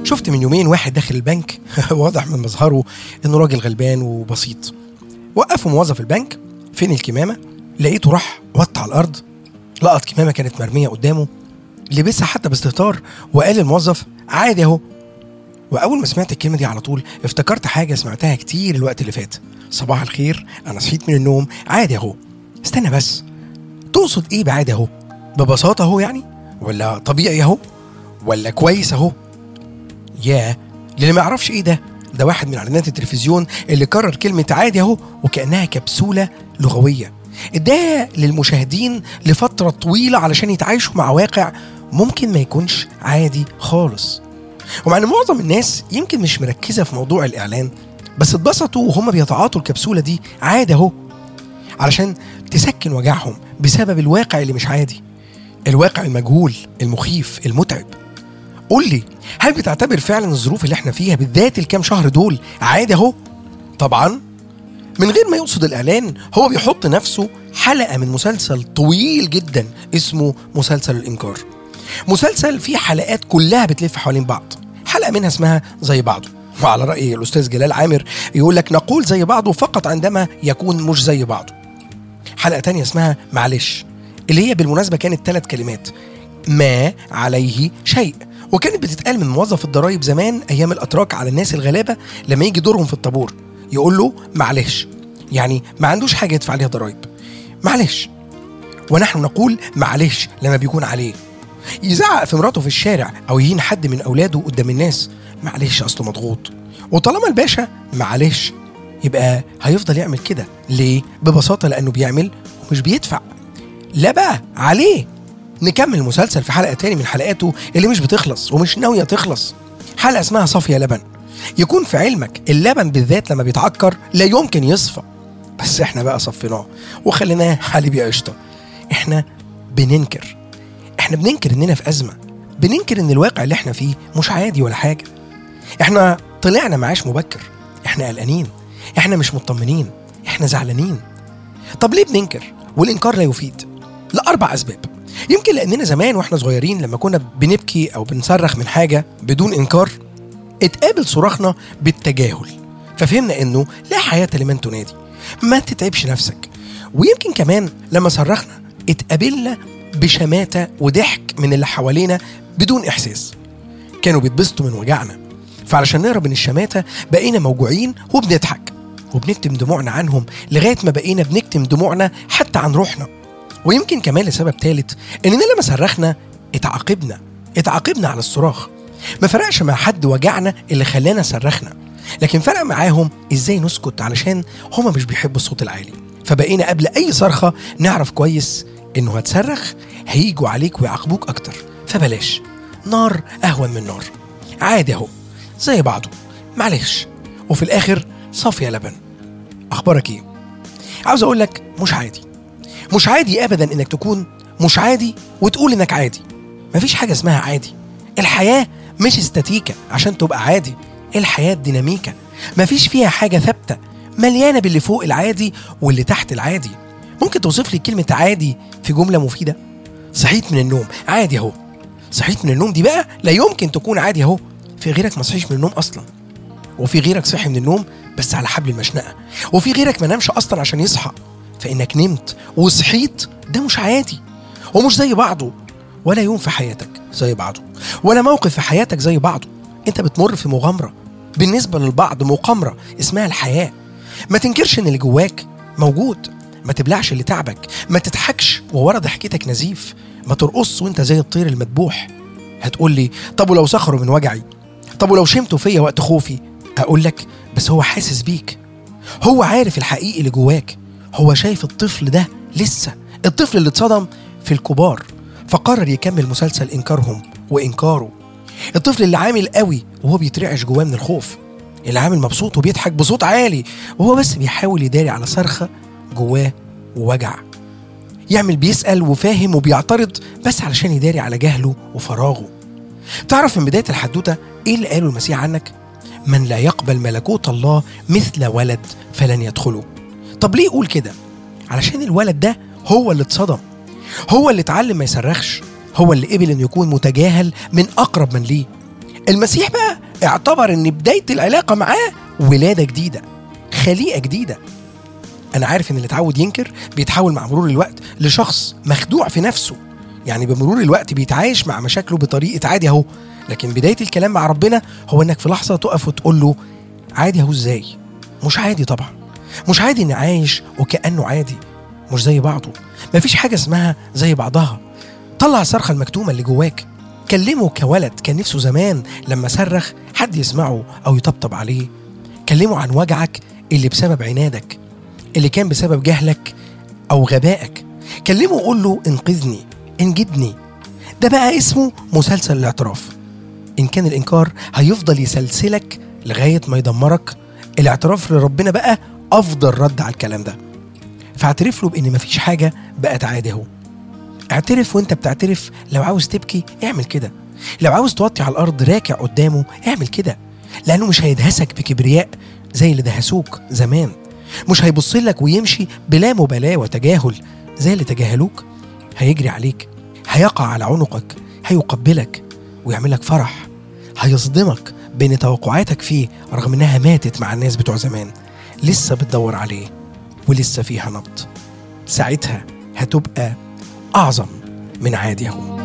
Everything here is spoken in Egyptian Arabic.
شفت من يومين واحد داخل البنك واضح من مظهره انه راجل غلبان وبسيط وقفوا موظف البنك فين الكمامه لقيته راح وط على الارض لقط كمامه كانت مرميه قدامه لبسها حتى باستهتار وقال للموظف عادي اهو واول ما سمعت الكلمه دي على طول افتكرت حاجه سمعتها كتير الوقت اللي فات صباح الخير انا صحيت من النوم عادي اهو استنى بس تقصد ايه بعادي اهو ببساطه اهو يعني ولا طبيعي اهو ولا كويس اهو ياه اللي ما يعرفش ايه ده ده واحد من اعلانات التلفزيون اللي كرر كلمه عادي اهو وكانها كبسوله لغويه اداها للمشاهدين لفتره طويله علشان يتعايشوا مع واقع ممكن ما يكونش عادي خالص ومع ان معظم الناس يمكن مش مركزه في موضوع الاعلان بس اتبسطوا وهم بيتعاطوا الكبسوله دي عادي اهو علشان تسكن وجعهم بسبب الواقع اللي مش عادي الواقع المجهول المخيف المتعب قول لي هل بتعتبر فعلا الظروف اللي احنا فيها بالذات الكام شهر دول عادي اهو طبعا من غير ما يقصد الاعلان هو بيحط نفسه حلقه من مسلسل طويل جدا اسمه مسلسل الانكار مسلسل فيه حلقات كلها بتلف حوالين بعض حلقه منها اسمها زي بعضه وعلى راي الاستاذ جلال عامر يقول لك نقول زي بعضه فقط عندما يكون مش زي بعضه حلقه تانية اسمها معلش اللي هي بالمناسبه كانت ثلاث كلمات ما عليه شيء وكانت بتتقال من موظف الضرايب زمان ايام الاتراك على الناس الغلابه لما يجي دورهم في الطابور يقول له معلش يعني ما عندوش حاجه يدفع عليها ضرايب معلش ونحن نقول معلش لما بيكون عليه يزعق في مراته في الشارع او يهين حد من اولاده قدام الناس معلش اصله مضغوط وطالما الباشا معلش يبقى هيفضل يعمل كده ليه ببساطه لانه بيعمل ومش بيدفع لا بقى عليه نكمل المسلسل في حلقه تاني من حلقاته اللي مش بتخلص ومش ناويه تخلص حلقه اسمها صافيه لبن يكون في علمك اللبن بالذات لما بيتعكر لا يمكن يصفى بس احنا بقى صفيناه وخليناه حليب يا قشطه احنا بننكر احنا بننكر اننا في ازمه بننكر ان الواقع اللي احنا فيه مش عادي ولا حاجه احنا طلعنا معاش مبكر احنا قلقانين احنا مش مطمنين احنا زعلانين طب ليه بننكر والانكار لا يفيد لاربع اسباب يمكن لاننا زمان واحنا صغيرين لما كنا بنبكي او بنصرخ من حاجه بدون انكار اتقابل صراخنا بالتجاهل ففهمنا انه لا حياه لمن تنادي ما تتعبش نفسك ويمكن كمان لما صرخنا اتقابلنا بشماتة وضحك من اللي حوالينا بدون إحساس كانوا بيتبسطوا من وجعنا فعلشان نهرب من الشماتة بقينا موجوعين وبنضحك وبنكتم دموعنا عنهم لغاية ما بقينا بنكتم دموعنا حتى عن روحنا ويمكن كمان لسبب ثالث إننا لما صرخنا اتعاقبنا اتعاقبنا على الصراخ ما فرقش مع حد وجعنا اللي خلانا صرخنا لكن فرق معاهم ازاي نسكت علشان هما مش بيحبوا الصوت العالي فبقينا قبل اي صرخه نعرف كويس انه هتصرخ هيجوا عليك ويعاقبوك اكتر فبلاش نار اهون من نار عادي اهو زي بعضه معلش وفي الاخر صافيه لبن اخبارك ايه عاوز اقول لك مش عادي مش عادي ابدا انك تكون مش عادي وتقول انك عادي مفيش حاجه اسمها عادي الحياه مش استاتيكا عشان تبقى عادي الحياه ديناميكا مفيش فيها حاجه ثابته مليانه باللي فوق العادي واللي تحت العادي ممكن توصف لي كلمه عادي في جمله مفيده صحيت من النوم عادي اهو صحيت من النوم دي بقى لا يمكن تكون عادي اهو في غيرك ما صحيش من النوم اصلا وفي غيرك صحي من النوم بس على حبل المشنقه وفي غيرك ما نامش اصلا عشان يصحى فانك نمت وصحيت ده مش عادي ومش زي بعضه ولا يوم في حياتك زي بعضه ولا موقف في حياتك زي بعضه انت بتمر في مغامره بالنسبه للبعض مقامره اسمها الحياه ما تنكرش ان اللي جواك موجود ما تبلعش اللي تعبك ما تضحكش وورا ضحكتك نزيف ما ترقص وانت زي الطير المذبوح هتقول لي طب ولو سخروا من وجعي طب ولو شمتوا فيا وقت خوفي اقول لك بس هو حاسس بيك هو عارف الحقيقي اللي جواك هو شايف الطفل ده لسه الطفل اللي اتصدم في الكبار فقرر يكمل مسلسل انكارهم وانكاره الطفل اللي عامل قوي وهو بيترعش جواه من الخوف اللي عامل مبسوط وبيضحك بصوت عالي وهو بس بيحاول يداري على صرخه جواه ووجع يعمل بيسأل وفاهم وبيعترض بس علشان يداري على جهله وفراغه تعرف من بداية الحدوتة إيه اللي قاله المسيح عنك؟ من لا يقبل ملكوت الله مثل ولد فلن يدخله طب ليه يقول كده؟ علشان الولد ده هو اللي اتصدم هو اللي اتعلم ما يصرخش هو اللي قبل انه يكون متجاهل من اقرب من ليه المسيح بقى اعتبر ان بدايه العلاقه معاه ولاده جديده خليقه جديده انا عارف ان اللي اتعود ينكر بيتحول مع مرور الوقت لشخص مخدوع في نفسه يعني بمرور الوقت بيتعايش مع مشاكله بطريقه عادي اهو لكن بدايه الكلام مع ربنا هو انك في لحظه تقف وتقول له عادي اهو ازاي مش عادي طبعا مش عادي اني عايش وكانه عادي مش زي بعضه مفيش حاجه اسمها زي بعضها طلع الصرخه المكتومه اللي جواك كلمه كولد كان نفسه زمان لما صرخ حد يسمعه او يطبطب عليه كلمه عن وجعك اللي بسبب عنادك اللي كان بسبب جهلك او غبائك كلمه وقول له انقذني انجدني ده بقى اسمه مسلسل الاعتراف ان كان الانكار هيفضل يسلسلك لغايه ما يدمرك الاعتراف لربنا بقى افضل رد على الكلام ده فاعترف له بان مفيش حاجه بقت عادي اهو اعترف وانت بتعترف لو عاوز تبكي اعمل كده لو عاوز توطي على الارض راكع قدامه اعمل كده لانه مش هيدهسك بكبرياء زي اللي دهسوك زمان مش هيبص لك ويمشي بلا مبالاه وتجاهل زي اللي تجاهلوك هيجري عليك هيقع على عنقك هيقبلك ويعملك فرح هيصدمك بين توقعاتك فيه رغم انها ماتت مع الناس بتوع زمان لسه بتدور عليه ولسه فيها نبض ساعتها هتبقى اعظم من عادي اهو